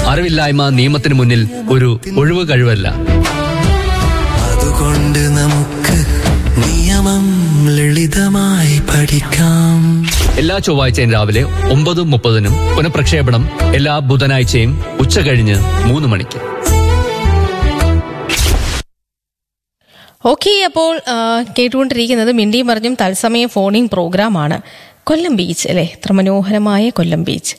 അറിവില്ലായ്മ നിയമത്തിന് മുന്നിൽ ഒരു ഒഴിവ് കഴിവല്ല അതുകൊണ്ട് നമുക്ക് നിയമം ലളിതമായി പഠിക്കാം എല്ലാ ചൊവ്വാഴ്ചയും രാവിലെ ഒമ്പത് മുപ്പതിനും പുനഃപ്രക്ഷേപണം എല്ലാ ബുധനാഴ്ചയും ഉച്ച കഴിഞ്ഞ് മൂന്ന് മണിക്ക് ഓക്കെ അപ്പോൾ ആ, കേട്ടുകൊണ്ടിരിക്കുന്നത് മിണ്ടിയും പറഞ്ഞും തത്സമയ ഫോണിംഗ് പ്രോഗ്രാമാണ് കൊല്ലം ബീച്ച് അല്ലേ എത്ര മനോഹരമായ കൊല്ലം ബീച്ച്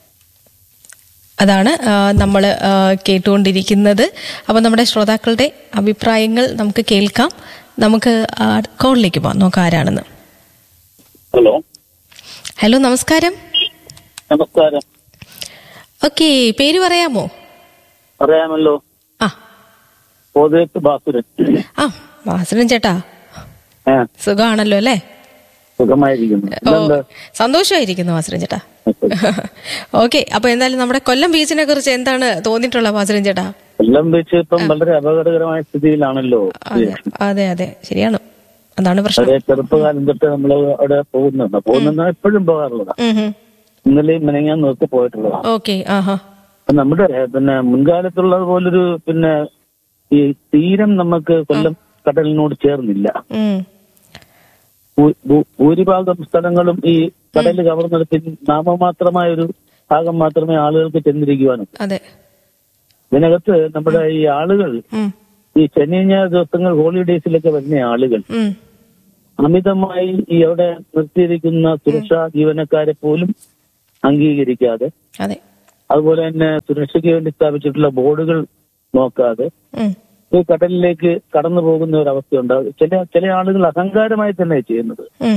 അതാണ് നമ്മൾ കേട്ടുകൊണ്ടിരിക്കുന്നത് അപ്പോൾ നമ്മുടെ ശ്രോതാക്കളുടെ അഭിപ്രായങ്ങൾ നമുക്ക് കേൾക്കാം നമുക്ക് ആ, കോളിലേക്ക് പോകാം നോക്കാം ആരാണെന്ന് ഹലോ ഹലോ നമസ്കാരം നമസ്കാരം ഓക്കെ പേര് പറയാമോ അറിയാമല്ലോ ആ കോതേത്ത് ബാസുരൻ ആ വാസനൻ ചേട്ടാ ഏ, സുഖമാണല്ലോ അല്ലേ സുഖമായിരിക്കുന്നു ഓ ഇതെന്താ? സന്തോഷമായിരിക്കുന്നു വാസനൻ ചേട്ടാ ഓക്കെ അപ്പൊ എന്തായാലും നമ്മുടെ കൊല്ലം ബീച്ചിനെ കുറിച്ച് എന്താണ് തോന്നിയിട്ടുള്ളത് വാസനൻ ചേട്ടാ കൊല്ലം ബീച്ച് ഇപ്പം വളരെ അപകടകരമായ സ്ഥിതിയിലാണല്ലോ അതെ അതെ അതെ ശരിയാണ് അതാണ് പ്രശ്നം വളരെ ചെറുപ്പകാലം തൊട്ട് നമ്മൾ അവിടെ പോകുന്നുണ്ട് പോകുന്ന എപ്പോഴും പോകാറുള്ളതാ ഉം ഉം. ഇന്നലെയും മെനങ്ങാൻ നോക്കി പോയിട്ടുള്ളതാ ഓക്കെ ആഹാ അപ്പൊ നമ്മുടെ പിന്നെ മുൻകാലത്തുള്ളത് പോലൊരു പിന്നെ ഈ തീരം നമുക്ക് കൊല്ലം കടലിനോട് ചേർന്നില്ല ഉം ഭൂ- ഭൂ- ഭൂരിഭാഗം സ്ഥലങ്ങളും ഈ കടൽ കവർന്നെടുത്ത് നാമമാത്രമായ ഒരു ഭാഗം മാത്രമേ ആളുകൾക്ക് ചെന്നിരിക്കുവാനും അതെ ഇതിനകത്ത് നമ്മുടെ ഈ ആളുകൾ ഉം ഈ ശനി ഞായർ ദിവസങ്ങൾ ഹോളിഡേയ്സിലൊക്കെ വരുന്ന ആളുകൾ ഉം അമിതമായി ഈ അവിടെ നിർത്തിയിരിക്കുന്ന സുരക്ഷാ ജീവനക്കാരെ പോലും അംഗീകരിക്കാതെ അതെ അതുപോലെ തന്നെ സുരക്ഷയ്ക്ക് വേണ്ടി സ്ഥാപിച്ചിട്ടുള്ള ബോർഡുകൾ നോക്കാതെ ഉം ഈ കടലിലേക്ക് കടന്നു പോകുന്ന ഒരു അവസ്ഥയുണ്ട് ചില ചില ആളുകൾ അഹങ്കാരമായി തന്നെ ചെയ്യുന്നത് ഉം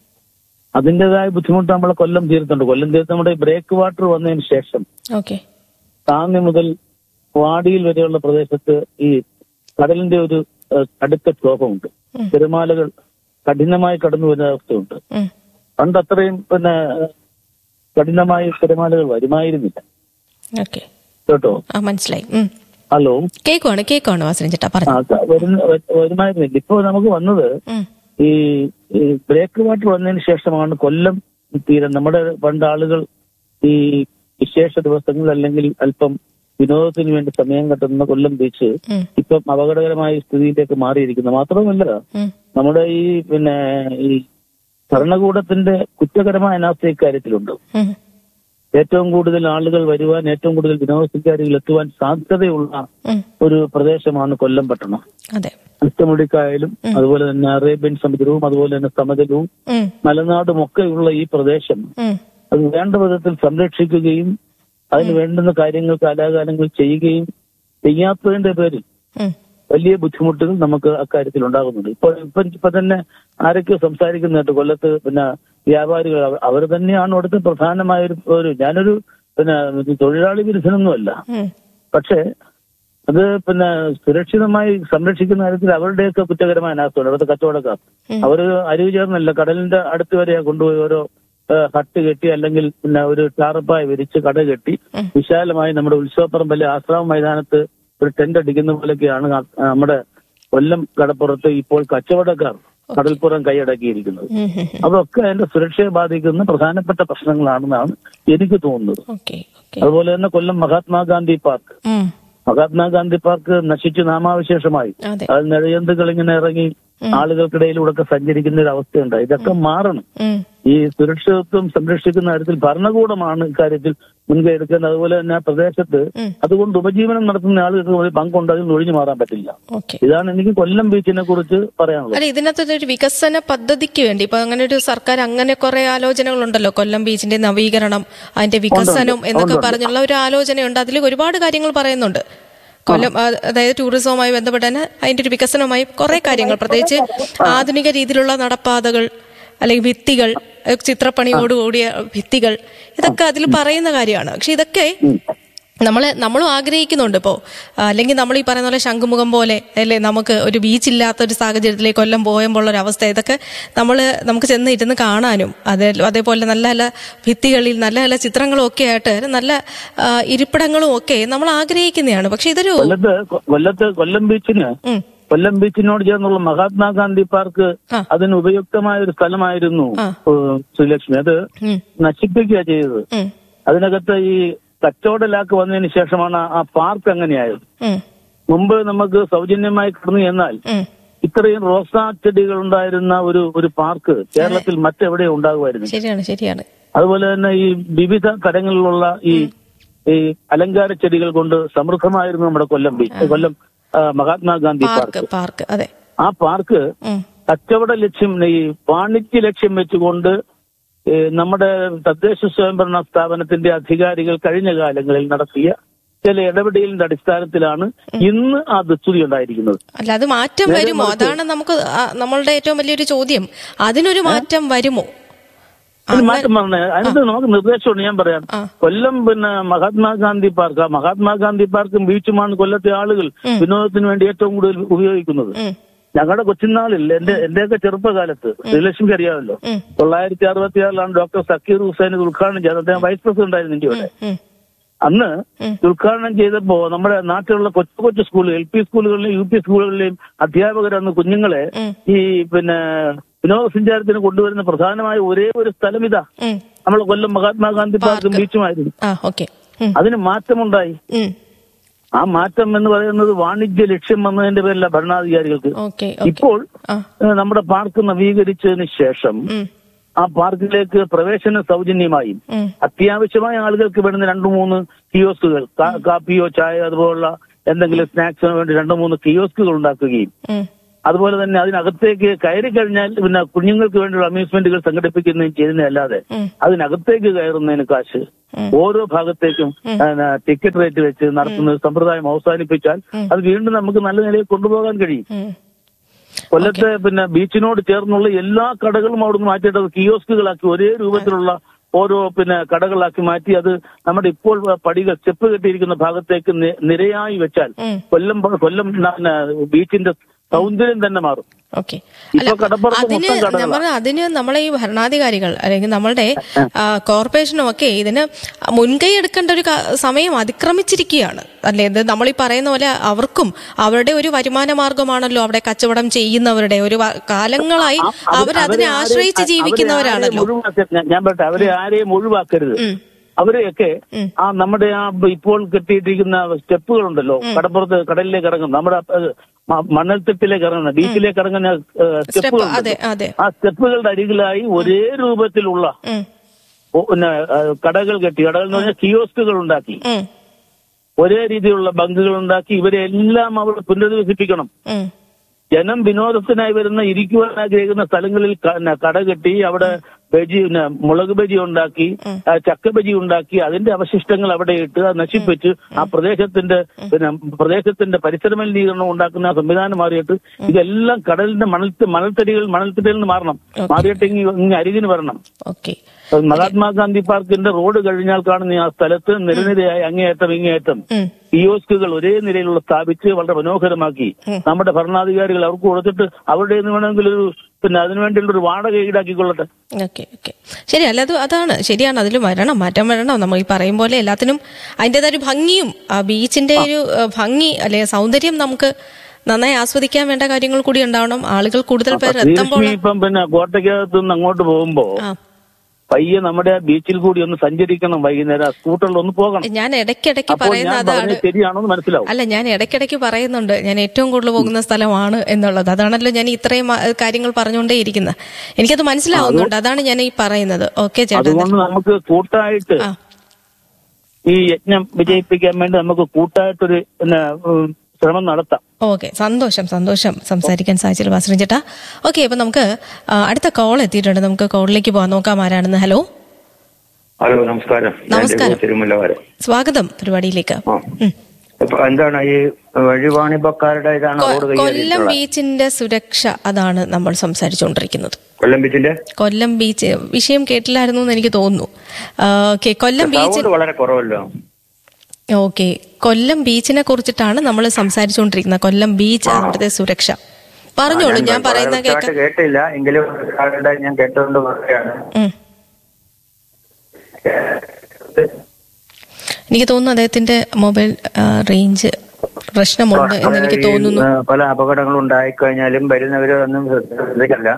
അതിൻ്റെതായ ബുദ്ധിമുട്ട് നമ്മളെ കൊല്ലം തീർത്തുണ്ട് കൊല്ലം തീർത്ത് നമ്മുടെ ബ്രേക്ക് വാട്ടർ വന്നതിന് ശേഷം ഓക്കെ താന്നി മുതൽ വാടിയിൽ വരെയുള്ള പ്രദേശത്ത് ഈ കടലിന്റെ ഒരു ഏഹ്, കടുത്ത ക്ഷോഭമുണ്ട് ഉം. തിരമാലകൾ കഠിനമായി കടന്നു വരുന്ന അവസ്ഥയുണ്ട് ഉം പണ്ട് അത്രയും പിന്നെ ഏഹ്, കഠിനമായി തിരമാലകൾ വരുമായിരുന്നില്ല ഓക്കെ കേട്ടോ ആ മനസ്സിലായി ഉം ഹലോ കേക്കുവാണ് കേക്കുവാണ് വാസനൻ ചേട്ടാ ആ, പറഞ്ഞു ക- വരുന്ന വ- വരുമായിരുന്നില്ല ഇപ്പൊ നമുക്ക് വന്നത് ഉം ഈ ഈ ബ്രേക്ക് വാട്ടർ വന്നതിന് ശേഷമാണ് കൊല്ലം തീരം നമ്മുടെ പണ്ട് ആളുകൾ ഈ വിശേഷ ദിവസങ്ങൾ അല്ലെങ്കിൽ അല്പം വിനോദത്തിന് വേണ്ടി സമയം കണ്ടെത്തുന്ന കൊല്ലം ബീച്ച് ഉം ഇപ്പം അപകടകരമായ സ്ഥിതിയിലേക്ക് മാറിയിരിക്കുന്നു മാത്രമല്ല ഉം നമ്മുടെ ഈ പിന്നെ ഈ ഭരണകൂടത്തിന്റെ കുറ്റകരമായ അനാസ്ഥ ഇക്കാര്യത്തിലുണ്ട് ഉം ഏറ്റവും കൂടുതൽ ആളുകൾ വരുവാൻ ഏറ്റവും കൂടുതൽ വിനോദസഞ്ചാരികൾ എത്തുവാൻ സാധ്യതയുള്ള ഉം ഒരു പ്രദേശമാണ് കൊല്ലം പട്ടണം അതെ അഷ്ടമുടിക്കായലും അതുപോലെ തന്നെ അറേബ്യൻ സമുദ്രവും അതുപോലെ തന്നെ സമതലവും ഉം മലനാടും ഒക്കെയുള്ള ഈ പ്രദേശം ഉം അത് വേണ്ട വിധത്തിൽ സംരക്ഷിക്കുകയും അതിന് വേണ്ടുന്ന കാര്യങ്ങൾ കാലാകാലങ്ങൾ ചെയ്യുകയും ചെയ്യാത്തതിന്റെ പേരിൽ ഉം വലിയ ബുദ്ധിമുട്ടുകൾ നമുക്ക് അക്കാര്യത്തിൽ ഉണ്ടാകുന്നുണ്ട് ഇപ്പോൾ ഇപ്പൊ ഇപ്പൊ തന്നെ ആരൊക്കെയോ സംസാരിക്കുന്നുണ്ട് കൊല്ലത്ത് പിന്നെ വ്യാപാരികൾ അവ- അവർ തന്നെയാണ് അവിടുത്തെ പ്രധാനമായ ഒരു ഒരു ഞാനൊരു പിന്നെ തൊഴിലാളി വിരുദ്ധനൊന്നുമല്ല ഉം പക്ഷേ അത് പിന്നെ സുരക്ഷിതമായി സംരക്ഷിക്കുന്ന കാര്യത്തിൽ അവരുടെയൊക്കെ കുറ്റകരമായ അനാസ്ഥയുണ്ട് അവിടുത്തെ കച്ചവടക്കാർ ഉം. അവർ അരിവ് ചേർന്നല്ല കടലിന്റെ അടുത്ത് വരെ കൊണ്ടുപോയി ഓരോ ഏഹ്, ഹട്ട് കെട്ടി അല്ലെങ്കിൽ പിന്നെ ഒരു ടാറപ്പായ വിരിച്ച് കട കെട്ടി ഉം. വിശാലമായി നമ്മുടെ ഉത്സവപ്പറമ്പിലെ ആശ്രാമ മൈതാനത്ത് ഒരു ടെന്റ് അടിക്കുന്ന പോലെയൊക്കെയാണ് ആ- നമ്മുടെ കൊല്ലം കടപ്പുറത്ത് ഇപ്പോൾ കച്ചവടക്കാർ കടൽപ്പുറം കൈയടക്കിയിരിക്കുന്നത് ഉം ഉം ഉം. അതൊക്കെ അതിന്റെ സുരക്ഷയെ ബാധിക്കുന്ന പ്രധാനപ്പെട്ട പ്രശ്നങ്ങളാണെന്നാണ് എനിക്ക് തോന്നുന്നത് ഓക്കെ ഓക്കെ അതുപോലെ തന്നെ കൊല്ലം മഹാത്മാഗാന്ധി പാർക്ക് ഉം മഹാത്മാഗാന്ധി പാർക്ക് നശിച്ച് നാമാവശേഷമായി അതെ അത് നിഴയന്തുകൾ ഇങ്ങനെ ഇറങ്ങി ആളുകൾക്കിടയിലൂടെ ഒക്കെ സഞ്ചരിക്കുന്ന ഒരു അവസ്ഥയുണ്ട് ഇതൊക്കെ മാറണം ഉം ഈ സുരക്ഷിതത്വം സംരക്ഷിക്കുന്ന കാര്യത്തിൽ ഭരണകൂടമാണ് ഇക്കാര്യത്തിൽ മുൻകൈ എടുക്കുന്നത് അതുപോലെ തന്നെ ആ പ്രദേശത്ത് ഉം. അതുകൊണ്ട് ഉപജീവനം നടത്തുന്ന ആളുകൾക്ക് ഒരു പങ്കുണ്ട് അതിൽ ഒഴിഞ്ഞു മാറാൻ പറ്റില്ല ഓക്കെ ഇതാണ് എനിക്ക് കൊല്ലം ബീച്ചിനെ കുറിച്ച് പറയാനുള്ളത് അല്ല ഇതിനകത്ത് ഒരു വികസന പദ്ധതിക്ക് വേണ്ടി ഇപ്പൊ അങ്ങനെ ഒരു സർക്കാർ അങ്ങനെ കുറെ ആലോചനകളുണ്ടല്ലോ കൊല്ലം ബീച്ചിന്റെ നവീകരണം അതിന്റെ വികസനം എന്നൊക്കെ പറഞ്ഞുള്ള ഒരു ആലോചനയുണ്ട് അതിൽ ഒരുപാട് കാര്യങ്ങൾ പറയുന്നുണ്ട് കൊല്ലം ആ, അതായത് ടൂറിസവുമായി ബന്ധപ്പെട്ട് തന്നെ അതിന്റെ ഒരു വികസനവുമായി കുറെ കാര്യങ്ങൾ പ്രത്യേകിച്ച് ആധുനിക രീതിയിലുള്ള നടപ്പാതകൾ അല്ലെങ്കിൽ ഭിത്തികൾ ഏ, ചിത്രപ്പണിയോടുകൂടിയ ഭിത്തികൾ ഇതൊക്കെ അതിൽ പറയുന്ന കാര്യമാണ് പക്ഷെ ഇതൊക്കെ നമ്മൾ നമ്മളും ആഗ്രഹിക്കുന്നുണ്ട് ഇപ്പോൾ അല്ലെങ്കിൽ നമ്മൾ ഈ പറയുന്ന പോലെ ശംഖുമുഖം പോലെ അല്ലേ നമുക്ക് ഒരു ബീച്ചില്ലാത്ത ഒരു സാഹചര്യത്തിലേക്ക് കൊല്ലം പോയുമ്പോൾ ഒരു അവസ്ഥ ഇതൊക്കെ നമ്മൾ നമുക്ക് ചെന്ന് ഇരുന്ന് കാണാനും അതേ അതേപോലെ നല്ല നല്ല ഭിത്തികളിൽ നല്ല നല്ല ചിത്രങ്ങളും ഒക്കെ ആയിട്ട് നല്ല ആ, ഇരിപ്പിടങ്ങളും ഒക്കെ നമ്മൾ ആഗ്രഹിക്കുന്നതാണ് പക്ഷെ ഇതൊരു കൊല്ലത്ത് കൊ- കൊല്ലത്ത് കൊല്ലം ബീച്ചിന് ഉം, കൊല്ലം ബീച്ചിനോട് ചേർന്നുള്ള മഹാത്മാഗാന്ധി പാർക്ക് ആ. അതിന് ഉപയുക്തമായ ഒരു സ്ഥലമായിരുന്നു ആ. ഏഹ്, ശ്രീലക്ഷ്മി അത് ഉം, നശിപ്പിക്കുക ചെയ്തത് ഉം, അതിനകത്ത് ഈ കച്ചവടലാക്ക് വന്നതിന് ശേഷമാണ് ആ- ആ പാർക്ക് അങ്ങനെയായത് ഉം, മുമ്പ് നമുക്ക് സൗജന്യമായി കടന്നു എന്നാൽ ഉം. ഇത്രയും റോസാ ചെടികൾ ഉണ്ടായിരുന്ന ഒരു ഒരു പാർക്ക് കേരളത്തിൽ മറ്റെവിടെ ഉണ്ടാകുമായിരുന്നു ശരിയാണ് ശരിയാണ് അതുപോലെ തന്നെ ഈ വിവിധ തരങ്ങളിലുള്ള ഈ ഈ അലങ്കാര ചെടികൾ കൊണ്ട് സമൃദ്ധമായിരുന്നു നമ്മുടെ കൊല്ലം ബീച്ച് കൊല്ലം ആ, മഹാത്മാഗാന്ധി പാർക്ക് പാർക്ക് പാർക്ക് അതെ ആ പാർക്ക് ഉം, കച്ചവട ലക്ഷ്യം ഈ വാണിജ്യ ലക്ഷ്യം വെച്ചുകൊണ്ട് ഏ, നമ്മുടെ തദ്ദേശ സ്വയംഭരണ സ്ഥാപനത്തിന്റെ അധികാരികൾ കഴിഞ്ഞ കാലങ്ങളിൽ നടത്തിയ ചില ഇടപെടലിന്റെ അടിസ്ഥാനത്തിലാണ് ഇന്ന് ആ ദുസ്തുതി ഉണ്ടായിരിക്കുന്നത് അല്ല അത് മാറ്റം നേരെ വരുമോ മറിച്ച് അതാണ് നമുക്ക് ആ, നമ്മളുടെ ഏറ്റവും വലിയൊരു ചോദ്യം അതിനൊരു മാറ്റം വരുമോ അതിന് മാറ്റം പറഞ്ഞേ അതിനകത്ത് നമുക്ക് നിർദ്ദേശമുണ്ട് ഞാൻ പറയാം ആ. കൊല്ലം പിന്നെ മഹാത്മാഗാന്ധി പാർക്ക് ആ മഹാത്മാഗാന്ധി പാർക്കും ബീച്ചുമാണ് കൊല്ലത്തെ ആളുകൾ വിനോദത്തിന് വേണ്ടി ഏറ്റവും കൂടുതൽ ഉപയോഗിക്കുന്നത് ഉം, ഞങ്ങളുടെ കൊച്ചുനാളിൽ എന്റെ എന്റെയൊക്കെ ചെറുപ്പകാലത്ത് ശ്രീലക്ഷ്മിക്ക് അറിയാമല്ലോ ഉം. തൊള്ളായിരത്തി അറുപത്തിയാറിലാണ് ഡോക്ടർ സക്കീർ ഹുസൈൻ ഇത് ഉദ്ഘാടനം ചെയ്തത് അദ്ദേഹം വൈസ് പ്രസിഡന്റ് ആയിരുന്നു ഇന്ത്യയുടെ ഉം, അന്ന് ഉം. ഉദ്ഘാടനം ചെയ്തപ്പോ നമ്മുടെ നാട്ടിലുള്ള കൊച്ചു കൊച്ചു സ്കൂളുകൾ എൽ പി സ്കൂളുകളിലെയും യു പി സ്കൂളുകളിലെയും അധ്യാപകർ അന്ന് കുഞ്ഞുങ്ങളെ ഉം. ഈ പിന്നെ വിനോദസഞ്ചാരത്തിന് കൊണ്ടുവരുന്ന പ്രധാനമായ ഒരേ ഒരു സ്ഥലം ഇതാ ഉം. നമ്മൾ കൊല്ലം മഹാത്മാഗാന്ധി പാർക്കും ബീച്ചുമായിരുന്നു ആ ഓക്കെ ഉം, അതിന് മാറ്റമുണ്ടായി ഉം. ആ മാറ്റം എന്ന് പറയുന്നത് വാണിജ്യ ലക്ഷ്യം വന്നതിന്റെ പേരില ഭരണാധികാരികൾക്ക് ഓക്കെ ഓക്കെ ഇപ്പോൾ ആ ഏഹ്, നമ്മുടെ പാർക്ക് നവീകരിച്ചതിന് ശേഷം ഉം, ആ പാർക്കിലേക്ക് പ്രവേശനം സൗജന്യമായും ഉം, അത്യാവശ്യമായ ആളുകൾക്ക് വേണ്ടുന്ന രണ്ടു മൂന്ന് കിയോസ്കുകൾ കാ- കാപ്പിയോ ചായ അതുപോലുള്ള എന്തെങ്കിലും സ്നാക്സിന് വേണ്ടി രണ്ടു മൂന്ന് കിയോസ്കുകൾ ഉണ്ടാക്കുകയും ഉം. അതുപോലെ തന്നെ അതിനകത്തേക്ക് കയറി കഴിഞ്ഞാൽ പിന്നെ കുഞ്ഞുങ്ങൾക്ക് വേണ്ടിയുള്ള അമ്യൂസ്മെന്റുകൾ സംഘടിപ്പിക്കുന്നതും ചെയ്യുന്നതല്ലാതെ ഉം. അതിനകത്തേക്ക് കയറുന്നതിന് കാശ് ഉം. ഓരോ ഭാഗത്തേക്കും പിന്നെ ടിക്കറ്റ് റേറ്റ് വെച്ച് നടത്തുന്ന ഒരു സമ്പ്രദായം അവസാനിപ്പിച്ചാൽ അത് വീണ്ടും നമുക്ക് നല്ല നിലയിൽ കൊണ്ടുപോകാൻ കഴിയും ഉം. കൊല്ലത്തെ പിന്നെ ബീച്ചിനോട് ചേർന്നുള്ള എല്ലാ കടകളും അവിടുന്ന് മാറ്റിയിട്ട് അത് കിയോസ്കുകളാക്കി ഒരേ രൂപത്തിലുള്ള ഓരോ പിന്നെ കടകളാക്കി മാറ്റി അത് നമ്മുടെ ഇപ്പോൾ പടികൾ സ്റ്റെപ്പ് കെട്ടിയിരിക്കുന്ന ഭാഗത്തേക്ക് നി- നിരയായി വെച്ചാൽ ഉം. കൊല്ലം കൊല്ലം പിന്നെ ബീച്ചിന്റെ സൗന്ദര്യം തന്നെ മാറും ഓക്കെ ഇപ്പൊ കടപ്പുറത്ത് അതിന് മൊത്തം കടകളാ. ഞാൻ പറഞ്ഞ അതിന് നമ്മളെ ഈ ഭരണാധികാരികൾ അല്ലെങ്കിൽ നമ്മളുടെ ആ, കോർപ്പറേഷനും ഒക്കെ ഇതിന് മുൻകൈ എടുക്കേണ്ട ഒരു ക- സമയം അതിക്രമിച്ചിരിക്കുകയാണ് അല്ലേ ഇത് നമ്മൾ ഈ പറയുന്ന പോലെ അവർക്കും അവരുടെ ഒരു വരുമാന മാർഗമാണല്ലോ അവിടെ കച്ചവടം ചെയ്യുന്നവരുടെ ഒരു വ- കാലങ്ങളായി അവ- അവർ അതിനെ അവരെ ആശ്രയിച്ച് ആരെയും- ജീവിക്കുന്നവരാണല്ലോ അവരെ ആരെയും ഒഴിവാക്ക- ഞാൻ- ഞാൻ പറയട്ടെ അവരെ ആരെയും ഒഴിവാക്കരുത് ഉം. അവരെയൊക്കെ ഉം. ആ നമ്മുടെ ആ ഇപ്പോൾ കെട്ടിയിട്ടിരിക്കുന്ന സ്റ്റെപ്പുകളുണ്ടല്ലോ കടപ്പുറത്ത് കടലിലേക്ക് ഇറങ്ങുന്ന നമ്മുടെ ഏഹ്, മ- മണൽത്തിട്ടിലേക്ക് ഇറങ്ങുന്ന ബീച്ചിലേക്ക് ഇറങ്ങുന്ന ഏഹ്, സ്റ്റെപ്പ് സ്റ്റെപ്പുകൾ അതെ അതെ ആ സ്റ്റെപ്പുകളുടെ അരികിലായി ഒരേ രൂപത്തിലുള്ള ഉം, ഓ, പിന്നെ ഏഹ്, കടകൾ കെട്ടി കടകൾ എന്ന് പറഞ്ഞാൽ കിയോസ്കുകൾ ഉണ്ടാക്കി ഉം, ഒരേ രീതിയിലുള്ള ബങ്കുകൾ ഉണ്ടാക്കി ഇവരെ എല്ലാം അവിടെ പുനരധിവസിപ്പിക്കണം ഉം, ജനം വിനോദത്തിനായി വരുന്ന ഇരിക്കുവാൻ ആഗ്രഹിക്കുന്ന സ്ഥലങ്ങളിൽ ക- ന- കട കെട്ടി അവിടെ ബജി ന- മുളക് ബജി ഉണ്ടാക്കി ആ, ചക്ക ബജി ഉണ്ടാക്കി അതിന്റെ അവശിഷ്ടങ്ങൾ അവിടെ ഇട്ട് അത് നശിപ്പിച്ച് ആ പ്രദേശത്തിന്റെ പിന്നെ പ്രദേശത്തിന്റെ പരിസര മലിനീകരണം ഉണ്ടാക്കുന്ന ആ സംവിധാനം മാറിയിട്ട് ഇതെല്ലാം കടലിന്റെ മണൽത്ത് മണൽത്തടികൾ മണൽത്തടികളിൽ നിന്ന് മാറണം മാറിയിട്ട് ഇങ്ങ് ഇങ്ങ് അരികിന് വരണം ഓക്കെ മഹാത്മാഗാന്ധി പാർക്കിന്റെ റോഡ് കഴിഞ്ഞാൽ കാണുന്ന ആ സ്ഥലത്ത് നിരനിരയായി അങ്ങേയറ്റം ഇങ്ങേയറ്റം ഉം, കിയോസ്കുകൾ ഒരേ നിലയിലുള്ള സ്ഥാപിച്ച് വളരെ മനോഹരമാക്കി നമ്മുടെ ഭരണാധികാരികൾ അവർക്ക് കൊടുത്തിട്ട് അവരുടെ നിന്ന് വേണമെങ്കിൽ ഒരു പിന്നെ അതിനുവേണ്ടിയുള്ള ഒരു വാടക ഈടാക്കിക്കൊള്ളട്ടെ ഓക്കെ ഓക്കെ ശരി അല്ല അത് അതാണ് ശരിയാണ് അതിൽ വരണം മാറ്റം വരണം നമ്മൾ ഈ പറയും പോലെ എല്ലാത്തിനും അതിൻ്റെതായ ഒരു ഭംഗിയും ആ ബീച്ചിന്റെ ഒരു ഏഹ്, ഭംഗി അല്ലെ സൗന്ദര്യം നമുക്ക് നന്നായി ആസ്വദിക്കാൻ വേണ്ട കാര്യങ്ങൾ കൂടി ഉണ്ടാവണം ആളുകൾ കൂടുതൽ പേർ എത്തുമ്പോൾ ശ്രീലക്ഷ്മി ഇപ്പം പിന്നെ കോട്ടയ്ക്കകത്ത് നിന്ന് അങ്ങോട്ട് പോകുമ്പോ ആ പയ്യെ നമ്മുടെ ആ ബീച്ചിൽ കൂടി ഒന്ന് സഞ്ചരിക്കണം വൈകുന്നേരം ആ സ്കൂട്ടറിൽ ഒന്ന് പോകണം ഞാൻ ഇടയ്ക്കിടയ്ക്ക് അപ്പോൾ പറയുന്ന ഞാൻ അതാണ് പറഞ്ഞത് ശരിയാണോ എന്ന് മനസ്സിലാവും അല്ല ഞാൻ ഇടയ്ക്കിടയ്ക്ക് പറയുന്നുണ്ട് ഞാൻ ഏറ്റവും കൂടുതൽ പോകുന്ന സ്ഥലമാണ് എന്നുള്ളത് അതാണല്ലോ ഞാൻ ഇത്രയും ആ, കാര്യങ്ങൾ പറഞ്ഞുകൊണ്ടേയിരിക്കുന്നത് എനിക്കത് മനസ്സിലാവുന്നുണ്ട് അതാണ് ഞാൻ ഈ പറയുന്നത് ഓക്കെ ചേട്ടാ അതുകൊണ്ട് നമുക്ക് കൂട്ടായിട്ട് ആ ഈ യജ്ഞം വിജയിപ്പിക്കാൻ വേണ്ടി നമുക്ക് കൂട്ടായിട്ടൊരു പിന്നെ ഉം, ശ്രമം നടത്താം ഓക്കെ സന്തോഷം സന്തോഷം സംസാരിക്കാൻ സാധിച്ചല്ലോ വാസരൻ ചേട്ടാ ഓക്കെ അപ്പൊ നമുക്ക് ആ, അടുത്ത കോൾ എത്തിയിട്ടുണ്ട് നമുക്ക് കോളിലേക്ക് പോകാൻ നോക്കാം ആരാണെന്ന് ഹലോ ഹലോ നമസ്കാരം ഞാൻ നമസ്കാരം. രഘു തിരുമല്ലവാരം സ്വാഗതം പരിപാടിയിലേക്ക് ആ ഉം. ഇപ്പൊ എന്താണ് ഈ വഴിവാണിപ്പക്കാരുടെ ഇതാണ് കൊ- റോഡ് കൊല്ലം കൈകാര്യം ബീച്ചിന്റെ സുരക്ഷ അതാണ് നമ്മൾ സംസാരിച്ചുകൊണ്ടിരിക്കുന്നത് കൊല്ലം ബീച്ചിന്റെ കൊല്ലം ബീച്ച് വിഷയം കേട്ടില്ലായിരുന്നു എന്ന് എനിക്ക് തോന്നുന്നു ഓക്കെ കൊല്ലം ബീച്ച് സൗണ്ട് വളരെ കുറവല്ലോ ഓക്കെ കൊല്ലം ബീച്ചിനെ കുറിച്ചിട്ടാണ് നമ്മൾ സംസാരിച്ചുകൊണ്ടിരിക്കുന്നത് കൊല്ലം ബീച്ച് അവിടുത്തെ സുരക്ഷ പറഞ്ഞോളൂ ഞാൻ പറയുന്ന വളരെ കേൾക്കാം വ്യക്തമായിട്ട് കേട്ടില്ല എങ്കിലും ഒരാളുടെ ഞാൻ കേട്ടുകൊണ്ട് പറയുകയാണ് ഉം. എനിക്ക് തോന്നുന്നു അദ്ദേഹത്തിന്റെ മൊബൈൽ ആ, റേഞ്ച് പ്രശ്നമുണ്ട് എന്ന് എനിക്ക് ഈ, തോന്നുന്നു ഏ, പല അപകടങ്ങളും ഉണ്ടായിക്കഴിഞ്ഞാലും വരുന്നവര് ഒന്നും ശ്രദ്ധിക്കില്ല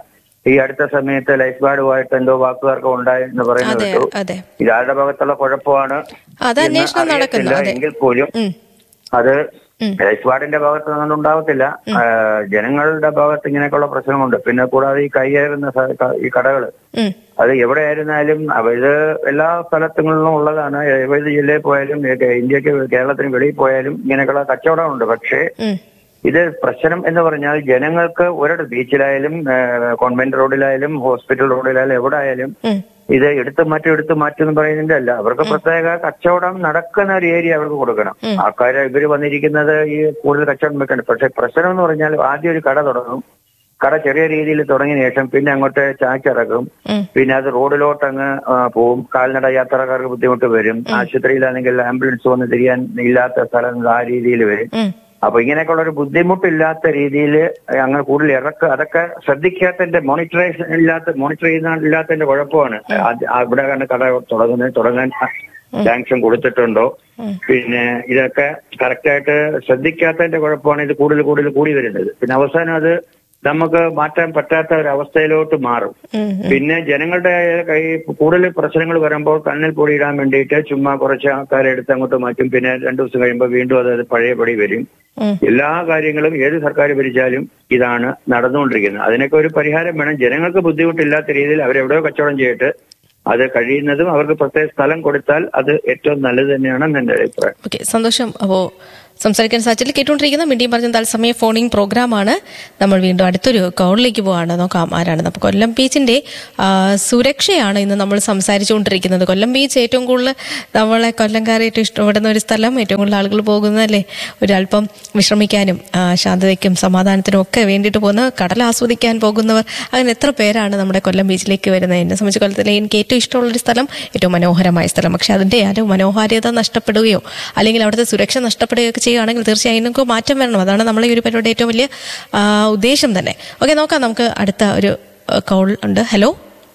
ഈ അടുത്ത സമയത്ത് ലൈഫ് ഗാർഡുമായിട്ട് എന്തോ വാക്കുതർക്കം ഉണ്ടായി എന്ന് പറയുന്നത് അതെ കേട്ടു അതെ ഇതാരുടെ ഭാഗത്തുള്ള കുഴപ്പമാണ് അത് എന്ന് അന്വേഷണം നടക്കുന്നു അറിയത്തില്ല. അതെ എങ്കിൽ പോലും ഉം. അത് ഉം. ലൈഫ് ഗാർഡിന്റെ ഭാഗത്ത് നിന്നും ഉണ്ടാവത്തില്ല ആ, ജനങ്ങളുടെ ഭാഗത്ത് ഇങ്ങനെയൊക്കെയുള്ള പ്രശ്നമുണ്ട് പിന്നെ കൂടാതെ ഈ കൈയേറുന്ന സ- ക- ഈ കടകള് ഉം. അത് എവിടെ ആയിരുന്നാലും അവ- ഇത് എല്ലാ സ്ഥലത്തുകളിലും ഉള്ളതാണ് ഏത് ജില്ലയിൽ പോയാലും ഏക- ഇന്ത്യക്ക് കേരളത്തിന് വെളിയിൽ പോയാലും ഇങ്ങനെയൊക്കെയുള്ള കച്ചവടമുണ്ട് പക്ഷേ ഉം. ഇത് പ്രശ്നം എന്ന് പറഞ്ഞാൽ ജനങ്ങൾക്ക് ഒരിടത്ത് ബീച്ചിലായാലും കോൺവെന്റ് റോഡിലായാലും ഹോസ്പിറ്റൽ റോഡിലായാലും എവിടെ ആയാലും ഉം. ഇത് എടുത്ത് മാറ്റും എടുത്ത് മാറ്റും എന്ന് പറയുന്നതിന്റെ അല്ല അവർക്ക് പ്രത്യേക കച്ചവടം നടക്കുന്ന ഒരു ഏരിയ അവർക്ക് കൊടുക്കണം ആൾക്കാർ ഇവര് വന്നിരിക്കുന്നത് ഈ കൂടുതൽ കച്ചവടം വെക്കണം പക്ഷെ പ്രശ്നം എന്ന് പറഞ്ഞാൽ ആദ്യം ഒരു കട തുടങ്ങും കട ചെറിയ രീതിയിൽ തുടങ്ങിയ ശേഷം പിന്നെ അങ്ങോട്ട് ചാക്കിറക്കും ഉം. പിന്നെ അത് റോഡിലോട്ട് അങ്ങ് ആ, പോവും കാൽനട യാത്രക്കാർക്ക് ബുദ്ധിമുട്ട് വരും ആശുപത്രിയിലാണെങ്കിൽ ആംബുലൻസ് വന്ന് തിരിയാൻ ഇല്ലാത്ത സ്ഥലങ്ങൾ ആ രീതിയിൽ വരും ഉം. അപ്പൊ ഇങ്ങനെയൊക്കെയുള്ള ഒരു ബുദ്ധിമുട്ടില്ലാത്ത രീതിയിൽ അങ്ങനെ കൂടുതൽ ഇറക്ക അതൊക്കെ ശ്രദ്ധിക്കാത്തതിന്റെ മോണിറ്ററേഷൻ ഇല്ലാത്ത മോണിറ്റർ ചെയ്യുന്ന ഇല്ലാത്തതിന്റെ കുഴപ്പമാണ് അത് അവിടെ കണ്ട് കട തുടങ്ങുന്നത് തുടങ്ങാൻ സാങ്ഷൻ കൊടുത്തിട്ടുണ്ടോ പിന്നെ ഇതൊക്കെ കറക്റ്റായിട്ട് ശ്രദ്ധിക്കാത്തതിന്റെ കുഴപ്പമാണ് ഇത് കൂടുതൽ കൂടുതൽ കൂടി വരുന്നത് പിന്നെ അവസാനം അത് നമുക്ക് മാറ്റാൻ പറ്റാത്ത ഒരു അവസ്ഥയിലോട്ട് മാറും ഉം. പിന്നെ ജനങ്ങളുടെ കൈ കൂടുതൽ പ്രശ്നങ്ങൾ വരുമ്പോൾ കണ്ണിൽ പൊടിയിടാൻ വേണ്ടിയിട്ട് ചുമ്മാ കുറച്ച് ആൾക്കാരെ എടുത്ത് അങ്ങോട്ട് മാറ്റും പിന്നെ രണ്ടു ദിവസം കഴിയുമ്പോൾ വീണ്ടും അത് പഴയപടി വരും ഉം. എല്ലാ കാര്യങ്ങളും ഏത് സർക്കാർ ഭരിച്ചാലും ഇതാണ് നടന്നുകൊണ്ടിരിക്കുന്നത് അതിനൊക്കെ ഒരു പരിഹാരം വേണം ജനങ്ങൾക്ക് ബുദ്ധിമുട്ടില്ലാത്ത രീതിയിൽ അവരെവിടെയോ കച്ചവടം ചെയ്തിട്ട് അത് കഴിയുന്നതും അവർക്ക് പ്രത്യേക സ്ഥലം കൊടുത്താൽ അത് ഏറ്റവും നല്ലത് തന്നെയാണെന്ന് എന്റെ അഭിപ്രായം ഓക്കെ സന്തോഷം അപ്പോ സംസാരിക്കാൻ സാധിച്ചില്ല കേട്ടുകൊണ്ടിരിക്കുന്ന മിണ്ടിയും പറഞ്ഞ തത്സമയ ഫോണിംഗ് പ്രോഗ്രാമാണ് നമ്മൾ വീണ്ടും അടുത്തൊരു കോളിലേക്ക് പോവാണ് നോക്കാം ആരാണ് അപ്പോൾ കൊല്ലം ബീച്ചിന്റെ ആ, സുരക്ഷയാണ് ഇന്ന് നമ്മൾ സംസാരിച്ചുകൊണ്ടിരിക്കുന്നത് കൊല്ലം ബീച്ച് ഏറ്റവും കൂടുതൽ നമ്മളെ കൊല്ലംകാരെ ഏറ്റവും ഇഷ്ടപ്പെടുന്ന ഒരു സ്ഥലം ഏറ്റവും കൂടുതൽ ആളുകൾ പോകുന്നതല്ലേ ഒരല്പം വിശ്രമിക്കാനും ആ, ശാന്തതയ്ക്കും സമാധാനത്തിനും ഒക്കെ വേണ്ടിയിട്ട് പോകുന്ന കടൽ ആസ്വദിക്കാൻ പോകുന്നവർ അങ്ങനെ എത്ര പേരാണ് നമ്മുടെ കൊല്ലം ബീച്ചിലേക്ക് വരുന്നത് എന്നെ സംബന്ധിച്ച് കൊല്ലത്തിലെ എനിക്ക് ഏറ്റവും ഇഷ്ടമുള്ളൊരു സ്ഥലം ഏറ്റവും മനോഹരമായ സ്ഥലം പക്ഷെ അതിന്റെ ആ ഒരു മനോഹാരിത നഷ്ടപ്പെടുകയോ അല്ലെങ്കിൽ അവിടുത്തെ സുരക്ഷ നഷ്ടപ്പെടുകയോ ഒക്കെ ചെയ്യുകയാണെങ്കിൽ തീർച്ചയായും നമുക്ക് മാറ്റം വരണം അതാണ് നമ്മളെ ഈ ഒരു പരിപാടി ഏറ്റവും വലിയ ആ, ഉദ്ദേശം തന്നെ ഓക്കെ നോക്കാം നമുക്ക് അടുത്ത ഒരു കോൾ ഉണ്ട് ഹലോ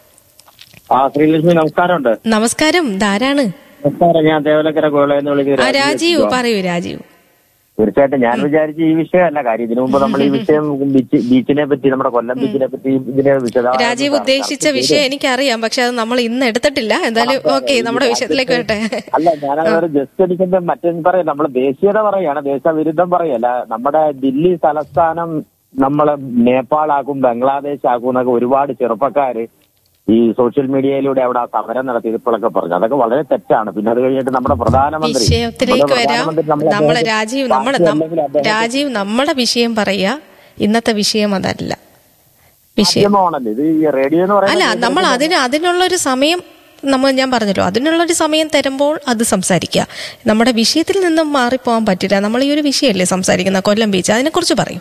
ആ ശ്രീലക്ഷ്മി നമസ്കാരമുണ്ട് നമസ്കാരം ധാരാണ് നമസ്കാരം ഞാൻ ദേവലക്കര കോളേന്ന് ആ വിളിക്കുന്നത് രാജീവ് പറയൂ രാജീവ് തീർച്ചയായിട്ടും ഞാൻ വിചാരിച്ച ഈ വിഷയമല്ല കാര്യം ഇതിനു മുമ്പ് നമ്മൾ ഈ വിഷയം ബീച്ച് ബീച്ചിനെ പറ്റി നമ്മുടെ കൊല്ലം ബീച്ചിനെ പറ്റി ഇതിനെ വിശദമായി രാജീവ് ഉദ്ദേശിച്ച വിഷയം എനിക്കറിയാം പക്ഷെ അത് നമ്മൾ ഇന്ന് എടുത്തിട്ടില്ല എന്തായാലും ഓക്കെ നമ്മുടെ വിഷയത്തിലേക്ക് വരട്ടെ അല്ല ഞാനതൊരു ജസ്റ്റ് അടിക്കുമ്പോ മറ്റൊന്ന് പറയാം നമ്മൾ ദേശീയത പറയാണ് ദേശവിരുദ്ധം പറയല്ല നമ്മുടെ ദില്ലി തലസ്ഥാനം നമ്മളെ നേപ്പാളാക്കും ബംഗ്ലാദേശ് ആക്കും എന്നൊക്കെ ഒരുപാട് ചെറുപ്പക്കാര് ഈ സോഷ്യൽ മീഡിയയിലൂടെ അവിടെ ആ സമരം നടത്തി ഇപ്പോഴൊക്കെ പറഞ്ഞു അതൊക്കെ വളരെ തെറ്റാണ് പിന്നെ അത് കഴിഞ്ഞിട്ട് നമ്മുടെ പ്രധാനമന്ത്രി വിഷയത്തിലേക്ക് നമ്മുടെ വരാം പ്രധാനമന്ത്രി നമ്മളെ നമ്മളെ അദ്ദേഹത്തെ രാജീവ് നമ്മുടെ പാർട്ടി അല്ലെങ്കിൽ അദ്ദേഹത്തെ രാജീവ് നമ്മുടെ വിഷയം പറയാ ഇന്നത്തെ വിഷയം അതല്ല വിഷയം മാധ്യമമാണല്ലോ ഇത് ഈ റേഡിയോ എന്ന് അല്ല പറയുന്നത് നമ്മൾ അതിന് അതിനുള്ളൊരു സമയം നമ്മൾ ഞാൻ പറഞ്ഞല്ലോ അതിനുള്ളൊരു സമയം തരുമ്പോൾ അത് സംസാരിക്കുക നമ്മുടെ വിഷയത്തിൽ നിന്നും മാറിപ്പോകാൻ പറ്റില്ല നമ്മൾ ഈ ഒരു വിഷയമല്ലേ സംസാരിക്കുന്ന കൊല്ലം ബീച്ച് അതിനെക്കുറിച്ച് പറയും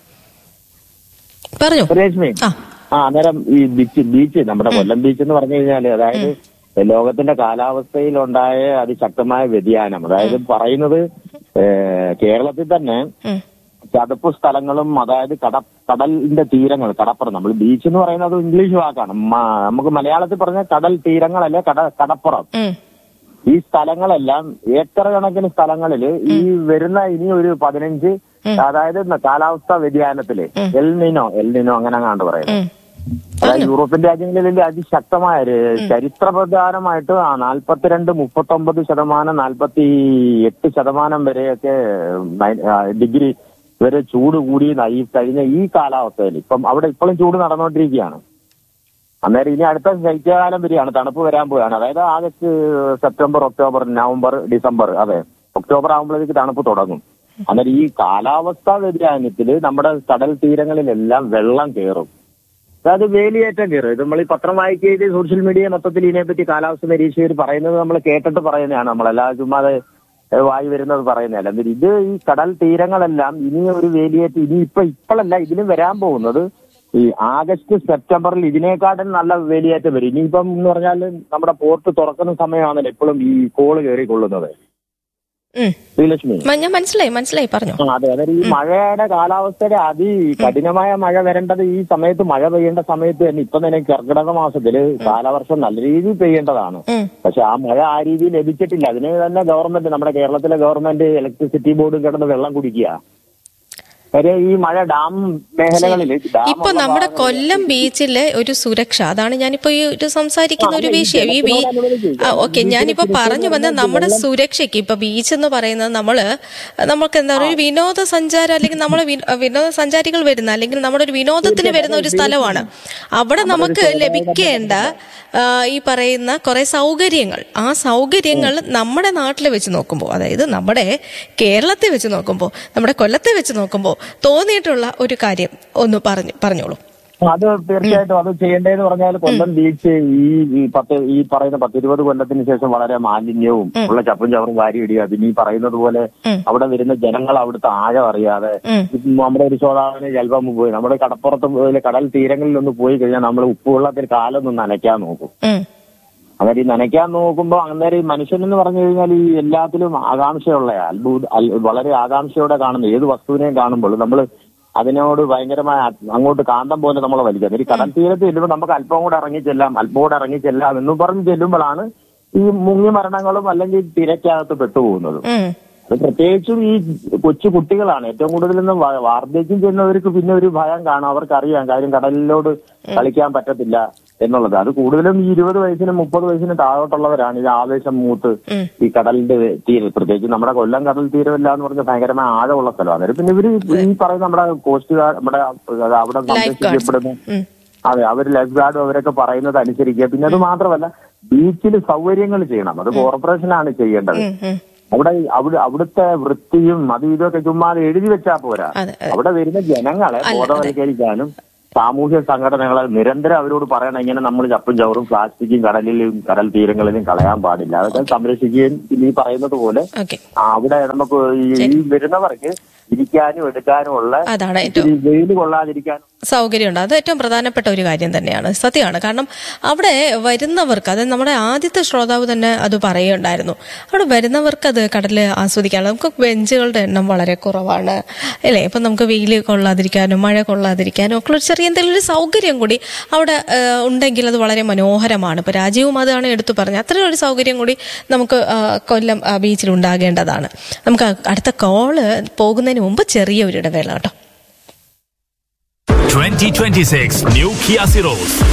പറഞ്ഞു രേഷ്മി ആ ആ അന്നേരം ഈ ബീച്ച് ബീച്ച് നമ്മുടെ കൊല്ലം ബീച്ച് എന്ന് പറഞ്ഞു കഴിഞ്ഞാല് അതായത് ലോകത്തിന്റെ കാലാവസ്ഥയിലുണ്ടായ അതിശക്തമായ വ്യതിയാനം അതായത് പറയുന്നത് ഏഹ്, കേരളത്തിൽ തന്നെ ഉം. ചതുപ്പ് സ്ഥലങ്ങളും അതായത് കട കടലിന്റെ തീരങ്ങൾ കടപ്പുറം നമ്മൾ ബീച്ച് എന്ന് പറയുന്നത് ഇംഗ്ലീഷ് വാക്കാണ് മ- നമുക്ക് മലയാളത്തിൽ പറഞ്ഞ കടൽ തീരങ്ങളല്ലേ കട കടപ്പുറം ഉം. ഈ സ്ഥലങ്ങളെല്ലാം ഏക്കർ കണക്കിന് സ്ഥലങ്ങളിൽ ഈ വരുന്ന ഇനി ഒരു പതിനഞ്ച് അതായത് കാലാവസ്ഥാ വ്യതിയാനത്തില് എൽ നിനോ എൽ നിനോ അങ്ങനെ അങ്ങാണ്ട് പറയുന്നത് ഉം. അതായത് യൂറോപ്യൻ രാജ്യങ്ങളിൽ അതിശക്തമായ ഒരു ചരിത്രപ്രധാനമായിട്ട് ആ നാൽപ്പത്തിരണ്ട് മുപ്പത്തൊമ്പത് ശതമാനം നാൽപ്പത്തി എട്ട് ശതമാനം വരെയൊക്കെ മൈ- ആ, ഡിഗ്രി വരെ ചൂട് കൂടി ഈ കഴിഞ്ഞ ഈ കാലാവസ്ഥയിൽ ഇപ്പം അവിടെ ഇപ്പോഴും ചൂട് നടന്നുകൊണ്ടിരിക്കുകയാണ് അന്നേരം ഇനി അടുത്ത ശൈത്യകാലം വരികയാണ് തണുപ്പ് വരാൻ പോവുകയാണ് അതായത് August September October November December അതെ ഒക്ടോബർ ആകുമ്പോഴേക്ക് തണുപ്പ് തുടങ്ങും അന്നേരം ഈ കാലാവസ്ഥാ വ്യതിയാനത്തിൽ നമ്മുടെ കടൽ തീരങ്ങളിലെല്ലാം വെള്ളം കയറും അതായത് വേലിയേറ്റം കയറും ഇത് നമ്മൾ ഈ പത്രം വായിക്കുകയും സോഷ്യൽ മീഡിയ മൊത്തത്തിൽ ഇതിനെപ്പറ്റി കാലാവസ്ഥ നിരീക്ഷകർ പറയുന്നത് നമ്മൾ കേട്ടിട്ട് പറയുന്നതാണ് നമ്മളെല്ലാ ചുമ്മാതെ ഏഹ്, വായി വരുന്നത് പറയുന്നതല്ല എന്നിട്ട് ഇത് ഈ കടൽ തീരങ്ങളെല്ലാം ഇനി ഒരു വേലിയേറ്റം ഇനി ഇപ്പൊ ഇപ്പോഴല്ല ഇതിലും വരാൻ പോകുന്നത് ഈ ആഗസ്റ്റ് സെപ്റ്റംബറിൽ ഇതിനേക്കാട്ടും നല്ല വേലിയേറ്റം വരും ഇനിയിപ്പം എന്ന് പറഞ്ഞാൽ നമ്മുടെ പോർട്ട് തുറക്കുന്ന സമയമാണല്ലോ എപ്പോഴും ഈ കോള് കയറിക്കൊള്ളുന്നത് ഉം. ശ്രീലക്ഷ്മി മ- ഞാൻ മനസ്സിലായി മനസ്സിലായി പറഞ്ഞു ആ, അതെ അതായത് ഈ മഴയുടെ കാലാവസ്ഥയുടെ അതി കഠിനമായ മഴ വരേണ്ടത് ഈ സമയത്ത് മഴ പെയ്യേണ്ട സമയത്ത് തന്നെ ഇപ്പൊ തന്നെ കർക്കിടക മാസത്തില് കാലവർഷം നല്ല രീതിയിൽ പെയ്യേണ്ടതാണ് ഉം. പക്ഷെ ആ മഴ ആ രീതിയിൽ ലഭിച്ചിട്ടില്ല അതിന് തന്നെ ഗവൺമെന്റ് നമ്മുടെ കേരളത്തിലെ ഗവൺമെന്റ് ഇലക്ട്രിസിറ്റി ബോർഡ് കിടന്ന് വെള്ളം കുടിക്കുക കാര്യം ഈ മഴ ഡാം മേഖലകളിൽ ഡാം ഇപ്പൊ ഉള്ള നമ്മുടെ ഭാഗങ്ങളിൽ കൊല്ലം ബീച്ചിലെ ഒരു സുരക്ഷ അതാണ് ഞാനിപ്പോ ഈ ഒരു സംസാരിക്കുന്ന ഒരു വിഷയം ഈ ബീ ആ ഓക്കെ ഞാനിപ്പോ പറഞ്ഞു വന്ന നമ്മുടെ സുരക്ഷയ്ക്ക് ഇപ്പൊ ബീച്ച് എന്ന് പറയുന്നത് നമ്മള് നമുക്ക് എന്താ പറയുക ഒരു വിനോദസഞ്ചാരം അല്ലെങ്കിൽ നമ്മളെ വി- വിനോദസഞ്ചാരികൾ വരുന്ന അല്ലെങ്കിൽ നമ്മുടെ ഒരു വിനോദത്തിന് വരുന്ന ഒരു സ്ഥലമാണ് അവിടെ നമുക്ക് ലഭിക്കേണ്ട ആ, ഈ പറയുന്ന കുറെ സൗകര്യങ്ങൾ ആ സൗകര്യങ്ങൾ നമ്മുടെ നാട്ടിൽ വെച്ച് നോക്കുമ്പോൾ അതായത് നമ്മുടെ കേരളത്തെ വെച്ച് നോക്കുമ്പോൾ നമ്മുടെ കൊല്ലത്തെ വെച്ച് നോക്കുമ്പോൾ തോന്നിയിട്ടുള്ള ഒരു കാര്യം ഒന്ന് പറഞ്ഞു പറഞ്ഞോളൂ അത് തീർച്ചയായിട്ടും അത് ചെയ്യേണ്ടതെന്ന് പറഞ്ഞാൽ കൊല്ലം ബീച്ച് ഈ ഈ പത്ത് ഈ പറയുന്ന പത്തിരുപത് കൊല്ലത്തിന് ശേഷം വളരെ മാലിന്യവും ഉള്ള ചപ്പും ചവറും വാരി ഇടുക പിന്നെ ഈ പറയുന്നത് പോലെ അവിടെ വരുന്ന ജനങ്ങൾ അവിടുത്തെ ആഴം അറിയാതെ ഇപ്പം നമ്മുടെ ഒരു ശ്രോതാവിന് ചിലപ്പം പോയി നമ്മുടെ കടപ്പുറത്ത് പോയി കടൽ തീരങ്ങളിലൊന്ന് പോയി കഴിഞ്ഞാൽ നമ്മൾ ഉപ്പുവെള്ളത്തിൽ കാലൊന്ന് നനയ്ക്കാൻ നോക്കും ഉം. അന്നേരം ഈ നനയ്ക്കാൻ നോക്കുമ്പോൾ അന്നേരം ഈ മനുഷ്യൻ എന്ന് പറഞ്ഞു കഴിഞ്ഞാൽ ഈ എല്ലാത്തിലും ആകാംക്ഷയുള്ള അത്ഭുത അൽ- വളരെ ആകാംക്ഷയോടെ കാണുന്ന ഏത് വസ്തുവിനെയും കാണുമ്പോൾ നമ്മൾ അതിനോട് ഭയങ്കരമായ ആ- അങ്ങോട്ട് കാന്തം പോലെ നമ്മളെ വലിക്കുക ഈ കടൽ തീരത്ത് ചെല്ലുമ്പോൾ നമുക്ക് അല്പം കൂടെ ഇറങ്ങി ചെല്ലാം അല്പം കൂടെ ഇറങ്ങി ചെല്ലാം എന്നും പറഞ്ഞ് ചെല്ലുമ്പോഴാണ് ഈ മുങ്ങി മരണങ്ങളും അല്ലെങ്കിൽ തിരക്കകത്ത് പെട്ടുപോകുന്നതും ഉം. അത് പ്രത്യേകിച്ചും ഈ കൊച്ചു കുട്ടികളാണ് ഏറ്റവും കൂടുതൽ ഇന്ന് വ- വാർദ്ധക്യം ചെയ്യുന്നവർക്ക് പിന്നെ ഒരു ഭയം കാണും അവർക്കറിയാം കാര്യം കടലിലോട് കളിക്കാൻ പറ്റത്തില്ല എന്നുള്ളത് അത് കൂടുതലും ഈ ഇരുപത് വയസ്സിനും മുപ്പത് വയസ്സിനും താഴോട്ടുള്ളവരാണ് ഈ ആവേശം മൂത്ത് ഈ കടലിന്റെ തീരം പ്രത്യേകിച്ച് നമ്മുടെ കൊല്ലം കടൽ തീരമില്ല എന്ന് പറഞ്ഞ ഭയങ്കരമായ ആഴമുള്ള സ്ഥലം അന്നേരം പിന്നെ ഇവര് ഈ പറയുന്ന നമ്മുടെ കോസ്റ്റ് ഗാർഡ് നമ്മുടെ അവിടെ സംരക്ഷിക്കപ്പെടുന്ന ഉം. അതെ അവർ ലൈഫ് ഗാർഡും അവരൊക്കെ പറയുന്നത് അനുസരിക്കുക പിന്നെ അത് മാത്രമല്ല ബീച്ചിൽ സൗകര്യങ്ങൾ ചെയ്യണം അത് കോർപ്പറേഷനാണ് ചെയ്യേണ്ടത് ഉം, ഉം. അവിടെ അവിടെ അവിടുത്തെ വൃത്തിയും അതും ഇതൊക്കെ ചുമ്മാ അത് എഴുതി വെച്ചാ പോരാ അതെ, അതെ. അവിടെ വരുന്ന ജനങ്ങളെ അല്ല, ബോധവൽക്കരിക്കാനും സാമൂഹ്യ സംഘടനകളെ നിരന്തരം അവരോട് പറയണം ഇങ്ങനെ നമ്മൾ ചപ്പും ചവറും പ്ലാസ്റ്റിക്കും കടലിലും കടൽ തീരങ്ങളിലും കളയാൻ പാടില്ല അതൊക്കെ സംരക്ഷിക്കുകയും പിന്നെ ഈ പറയുന്നത് പോലെ ഓക്കെ ആ, അവിടെ നമുക്ക് ഈ ഈ വരുന്നവർക്ക് ഇരിക്കാനും എടുക്കാനും ഉള്ള അതാണ് ഏറ്റവും ഇച്ചിരി വെയിൽ കൊള്ളാതിരിക്കാനും സൗകര്യമുണ്ട് അത് ഏറ്റവും പ്രധാനപ്പെട്ട ഒരു കാര്യം തന്നെയാണ് സത്യമാണ് കാരണം അവിടെ വരുന്നവർക്ക് അത് നമ്മുടെ ആദ്യത്തെ ശ്രോതാവ് തന്നെ അത് പറയുണ്ടായിരുന്നു അവിടെ വരുന്നവർക്ക് അത് കടല് ആസ്വദിക്കാനുള്ള നമുക്ക് ബെഞ്ചുകളുടെ എണ്ണം വളരെ കുറവാണ് അല്ലേ ഇപ്പം നമുക്ക് വെയിൽ കൊള്ളാതിരിക്കാനും മഴ കൊള്ളാതിരിക്കാനും ഒക്കെ ഒരു ചെറിയ എന്തെങ്കിലും ഒരു സൗകര്യം കൂടി അവിടെ ആ, ഉണ്ടെങ്കിൽ അത് വളരെ മനോഹരമാണ് ഇപ്പൊ രാജീവും അതാണ് എടുത്തു പറഞ്ഞത് അത്രയും ഒരു സൗകര്യം കൂടി നമുക്ക് ആ, കൊല്ലം ആ, ബീച്ചിൽ ഉണ്ടാകേണ്ടതാണ് നമുക്ക് അടുത്ത കോള് പോകുന്നതിന് മുമ്പ് ചെറിയ ഒരു ഇടവേള കേട്ടോ 2026 New Kia Ceros